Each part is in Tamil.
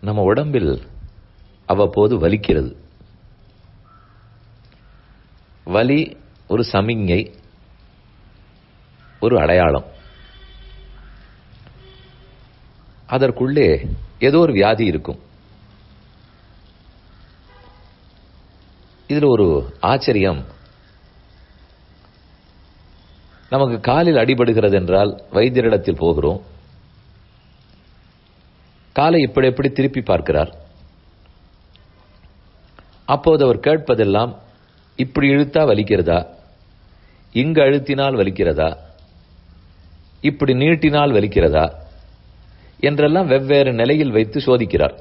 நம்ம உடம்பில் அவ்வப்போது வலிக்கிறது வலி ஒரு சமிஞ்ஞை ஒரு அடையாளம் அதற்குள்ளே ஏதோ ஒரு வியாதி இருக்கும் இதுல ஒரு ஆச்சரியம் நமக்கு காலில் அடிபடுகிறது என்றால் வைத்தியரிடத்தில் போகிறோம் காலை இப்படி எப்படி திருப்பி பார்க்கிறார் அப்போது அவர் கேட்பதெல்லாம் இப்படி இழுத்தா வலிக்கிறதா இங்கு அழுத்தினால் வலிக்கிறதா இப்படி நீட்டினால் வலிக்கிறதா என்றெல்லாம் வெவ்வேறு நிலையில் வைத்து சோதிக்கிறார்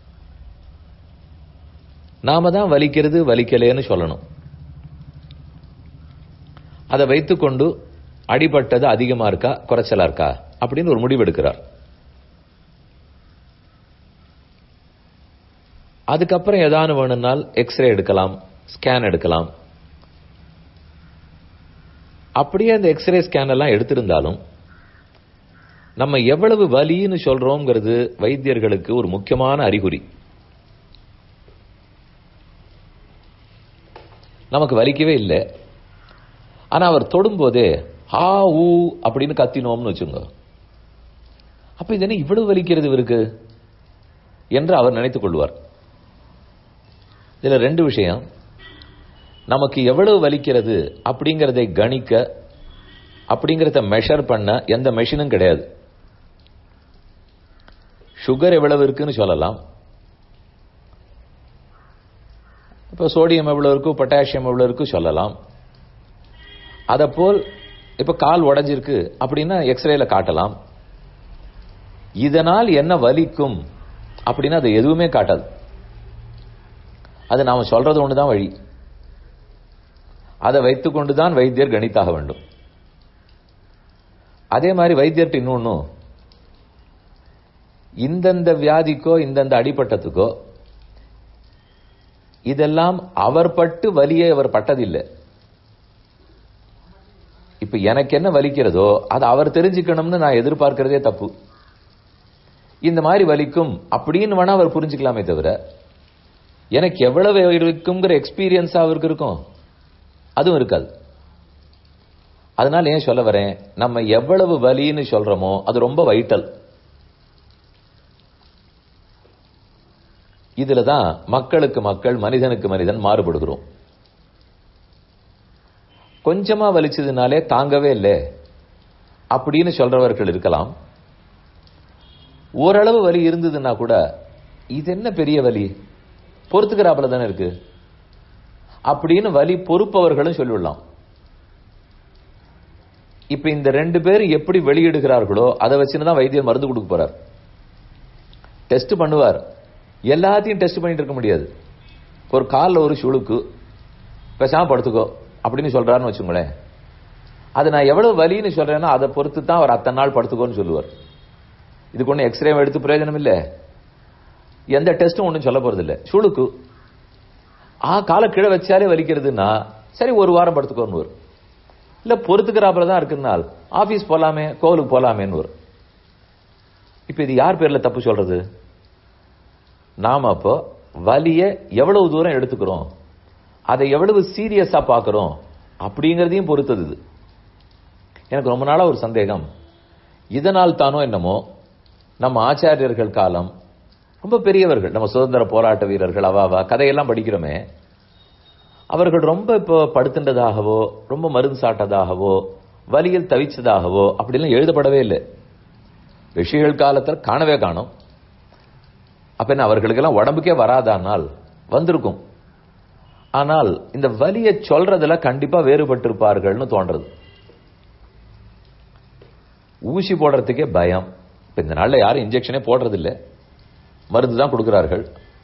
நாம தான் வலிக்கிறது வலிக்கலேன்னு சொல்லணும் அதை வைத்துக்கொண்டு அடிபட்டது அதிகமா இருக்கா குறைச்சலா இருக்கா அப்படின்னு ஒரு முடிவு எடுக்கிறார் அதுக்கப்புறம் ஏதானு வேணும்னால் எக்ஸ்ரே எடுக்கலாம் ஸ்கேன் எடுக்கலாம் அப்படியே அந்த எக்ஸ்ரே ஸ்கேன் எல்லாம் எடுத்திருந்தாலும் நம்ம எவ்வளவு வலின்னு சொல்றோம்ங்கிறது வைத்தியர்களுக்கு ஒரு முக்கியமான அறிகுறி நமக்கு வலிக்கவே இல்லை ஆனா அவர் தொடும்போதே ஹா ஊ அப்படின்னு கத்தினோம்னு வச்சுங்க அப்ப இது என்ன இவ்வளவு வலிக்கிறது இவருக்கு என்று அவர் நினைத்துக் கொள்வார் இதுல ரெண்டு விஷயம் நமக்கு எவ்வளவு வலிக்கிறது அப்படிங்கறதை கணிக்க அப்படிங்கறத மெஷர் பண்ண எந்த மெஷினும் கிடையாது சுகர் எவ்வளவு இருக்குன்னு சொல்லலாம் இப்போ சோடியம் எவ்வளவு இருக்கு பொட்டாசியம் எவ்வளவு இருக்கு சொல்லலாம் அதை போல் இப்ப கால் உடைஞ்சிருக்கு அப்படின்னா எக்ஸ்ரேல காட்டலாம் இதனால் என்ன வலிக்கும் அப்படின்னா அது எதுவுமே காட்டாது அது நாம சொல்றது ஒண்ணுதான் வழி அதை வைத்துக்கொண்டு தான் வைத்தியர் கணித்தாக வேண்டும் அதே மாதிரி வைத்தியர்கிட்ட இன்னொன்னு இந்தந்த வியாதிக்கோ இந்தந்த அடிப்பட்டத்துக்கோ இதெல்லாம் அவர் பட்டு வலியை அவர் பட்டதில்லை இப்ப எனக்கு என்ன வலிக்கிறதோ அது அவர் தெரிஞ்சுக்கணும்னு நான் எதிர்பார்க்கிறதே தப்பு இந்த மாதிரி வலிக்கும் அப்படின்னு வேணா அவர் புரிஞ்சுக்கலாமே தவிர எனக்கு எவ்வளவு இருக்குங்கிற எக்ஸ்பீரியன்ஸ் அவருக்கு இருக்கும் அதுவும் இருக்காது அதனால ஏன் சொல்ல வரேன் நம்ம எவ்வளவு வலின்னு சொல்றோமோ அது ரொம்ப வைட்டல் இதுல தான் மக்களுக்கு மக்கள் மனிதனுக்கு மனிதன் மாறுபடுகிறோம் கொஞ்சமா வலிச்சதுனாலே தாங்கவே இல்லை அப்படின்னு சொல்றவர்கள் இருக்கலாம் ஓரளவு வலி இருந்ததுன்னா கூட இது என்ன பெரிய வலி பொறுத்துக்கிறாப்புல தானே இருக்கு அப்படின்னு வலி பொறுப்பவர்களும் சொல்லிவிடலாம் இப்ப இந்த ரெண்டு பேர் எப்படி வெளியிடுகிறார்களோ அதை வச்சுன்னு தான் வைத்தியர் மருந்து கொடுக்க போறார் டெஸ்ட் பண்ணுவார் எல்லாத்தையும் டெஸ்ட் பண்ணிட்டு இருக்க முடியாது ஒரு காலில் ஒரு சுளுக்கு பேசாம படுத்துக்கோ அப்படின்னு சொல்றாருன்னு வச்சுங்களேன் அது நான் எவ்வளவு வலின்னு சொல்றேன்னா அதை பொறுத்து தான் அவர் அத்தனை நாள் படுத்துக்கோன்னு சொல்லுவார் இதுக்கு ஒன்றும் எக்ஸ்ரே எடுத்து பிரயோஜனம் இல்லை எந்த டெஸ்ட்டும் ஒன்றும் சொல்ல போறது இல்லை சுளுக்கு ஆ காலை கீழே வச்சாலே வலிக்கிறதுன்னா சரி ஒரு வாரம் படுத்துக்கோன்னு வரும் இல்ல பொறுத்துக்கிறாப்புல தான் இருக்குனால் ஆபீஸ் போலாமே கோவிலுக்கு போலாமேன்னு வரும் இப்ப இது யார் பேர்ல தப்பு சொல்றது நாம அப்போ வலிய எவ்வளவு தூரம் எடுத்துக்கிறோம் அதை எவ்வளவு சீரியஸா பார்க்கிறோம் அப்படிங்கறதையும் பொறுத்தது இது எனக்கு ரொம்ப நாளா ஒரு சந்தேகம் இதனால் தானோ என்னமோ நம்ம ஆச்சாரியர்கள் காலம் ரொம்ப பெரியவர்கள் நம்ம சுதந்திர போராட்ட வீரர்கள் அவாவா கதையெல்லாம் படிக்கிறோமே அவர்கள் ரொம்ப இப்போ படுத்துட்டதாகவோ ரொம்ப மருந்து சாட்டதாகவோ வலியில் தவிச்சதாகவோ அப்படிலாம் எழுதப்படவே இல்லை ரிஷிகள் காலத்தில் காணவே காணும் அப்ப என்ன அவர்களுக்கெல்லாம் உடம்புக்கே வராதானால் வந்திருக்கும் ஆனால் இந்த வலியை சொல்றதுல கண்டிப்பா வேறுபட்டிருப்பார்கள்னு தோன்றது ஊசி போடுறதுக்கே பயம் இப்ப இந்த நாள்ல யாரும் இன்ஜெக்ஷனே போடுறது இல்லை மருந்து தான் கொடுக்கிறார்கள்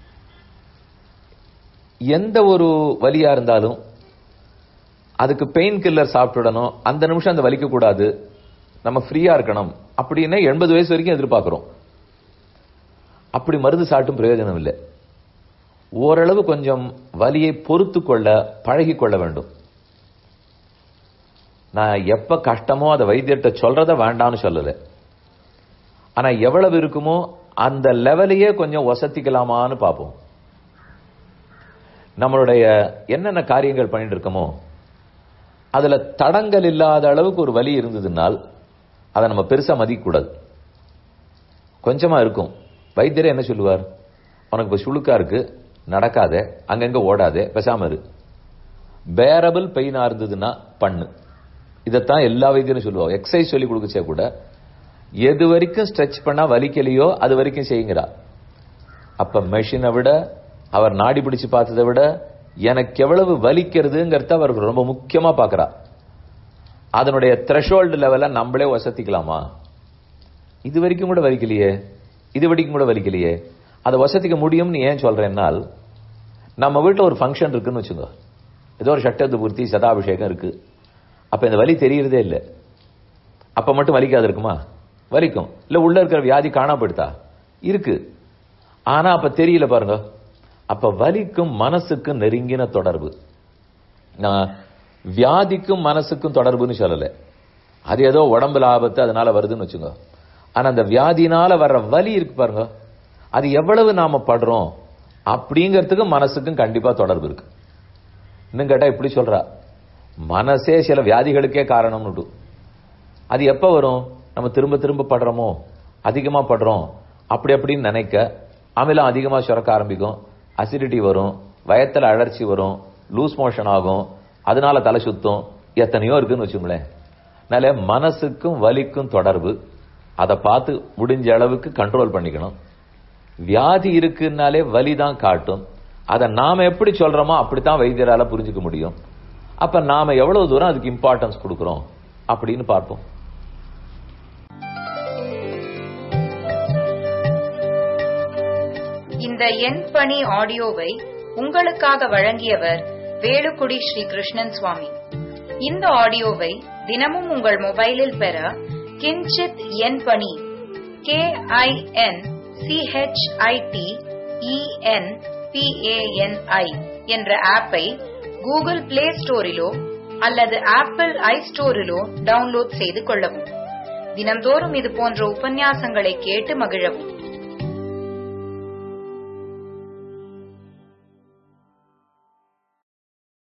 எந்த ஒரு வலியா இருந்தாலும் அதுக்கு பெயின் கில்லர் சாப்பிட்டுடணும் அந்த நிமிஷம் அந்த வலிக்க கூடாது நம்ம ஃப்ரீயா இருக்கணும் அப்படின்னு எண்பது வயசு வரைக்கும் எதிர்பார்க்கிறோம் அப்படி மருந்து சாட்டும் பிரயோஜனம் இல்லை ஓரளவு கொஞ்சம் வலியை பொறுத்து கொள்ள பழகி கொள்ள வேண்டும் நான் எப்ப கஷ்டமோ அதை வைத்தியர்கிட்ட சொல்றத வேண்டாம்னு சொல்லல ஆனா எவ்வளவு இருக்குமோ அந்த லெவலையே கொஞ்சம் வசத்திக்கலாமான்னு பார்ப்போம் நம்மளுடைய என்னென்ன காரியங்கள் பண்ணிட்டு இருக்கோமோ அதுல தடங்கள் இல்லாத அளவுக்கு ஒரு வலி இருந்ததுனால் அதை நம்ம பெருசா மதிக்கக்கூடாது கொஞ்சமா இருக்கும் வைத்தியரே என்ன சொல்லுவார் உனக்கு இப்ப சுளுக்கா இருக்கு நடக்காத அங்கங்க ஓடாதே பேசாம இரு பேரபிள் பெயினா இருந்ததுன்னா பண்ணு இதைத்தான் எல்லா வைத்தியரும் சொல்லுவாங்க எக்ஸசைஸ் சொல்லி கொடுக்கச்சே கூட எது வரைக்கும் ஸ்ட்ரெச் பண்ணா வலிக்கலையோ அது வரைக்கும் செய்யுங்கிறா அப்ப மெஷினை விட அவர் நாடி பிடிச்சு பார்த்ததை விட எனக்கு எவ்வளவு வலிக்கிறதுங்கிறத அவர் ரொம்ப முக்கியமா பாக்குறா அதனுடைய த்ரெஷோல்டு லெவல நம்மளே வசதிக்கலாமா இது வரைக்கும் கூட வலிக்கலையே இது வரைக்கும் கூட வலிக்கலையே அதை வசதிக்க முடியும்னு ஏன் சொல்றேன்னால் நம்ம வீட்டில் ஒரு ஃபங்க்ஷன் இருக்குன்னு வச்சுக்கோ ஏதோ ஒரு சட்டத்து பூர்த்தி சதாபிஷேகம் இருக்கு அப்ப இந்த வலி தெரியறதே இல்லை அப்ப மட்டும் வலிக்காது இருக்குமா வலிக்கும் இல்ல உள்ள இருக்கிற வியாதி காணப்படுத்தா இருக்கு ஆனா அப்ப தெரியல பாருங்க அப்ப வலிக்கும் மனசுக்கும் நெருங்கின தொடர்பு நான் வியாதிக்கும் மனசுக்கும் தொடர்புன்னு சொல்லல அது ஏதோ உடம்புல ஆபத்து அதனால வருதுன்னு வச்சுங்க ஆனா அந்த வியாதினால வர்ற வலி இருக்கு பாருங்க அது எவ்வளவு நாம படுறோம் அப்படிங்கிறதுக்கு மனசுக்கும் கண்டிப்பா தொடர்பு இருக்கு இன்னும் கேட்டா இப்படி சொல்றா மனசே சில வியாதிகளுக்கே காரணம்னு அது எப்ப வரும் நம்ம திரும்ப திரும்ப படுறோமோ அதிகமா படுறோம் அப்படி அப்படின்னு நினைக்க அமிலம் அதிகமா சுரக்க ஆரம்பிக்கும் அசிடிட்டி வரும் வயத்துல அழற்சி வரும் லூஸ் மோஷன் ஆகும் அதனால தலை சுத்தும் எத்தனையோ இருக்குன்னு வச்சுங்களேன் அதனால மனசுக்கும் வலிக்கும் தொடர்பு அதை பார்த்து முடிஞ்ச அளவுக்கு கண்ட்ரோல் பண்ணிக்கணும் வியாதி இருக்குன்னாலே வலி தான் காட்டும் அதை நாம எப்படி சொல்றோமோ அப்படித்தான் வைத்தியரால புரிஞ்சுக்க முடியும் அப்ப நாம எவ்வளவு தூரம் அதுக்கு இம்பார்ட்டன்ஸ் கொடுக்கறோம் அப்படின்னு பார்ப்போம் இந்த எண் பணி ஆடியோவை உங்களுக்காக வழங்கியவர் வேலுக்குடி ஸ்ரீ கிருஷ்ணன் சுவாமி இந்த ஆடியோவை தினமும் உங்கள் மொபைலில் பெற கிஞ்சித் எண் பணி கே ஐ என் சிஹெச்ஐடி இஎன் பிஏஎன்ஐ என்ற ஆப்பை கூகுள் பிளே ஸ்டோரிலோ அல்லது ஆப்பிள் ஐ ஸ்டோரிலோ டவுன்லோட் செய்து கொள்ளவும் தினம்தோறும் இது போன்ற உபன்யாசங்களை கேட்டு மகிழவும்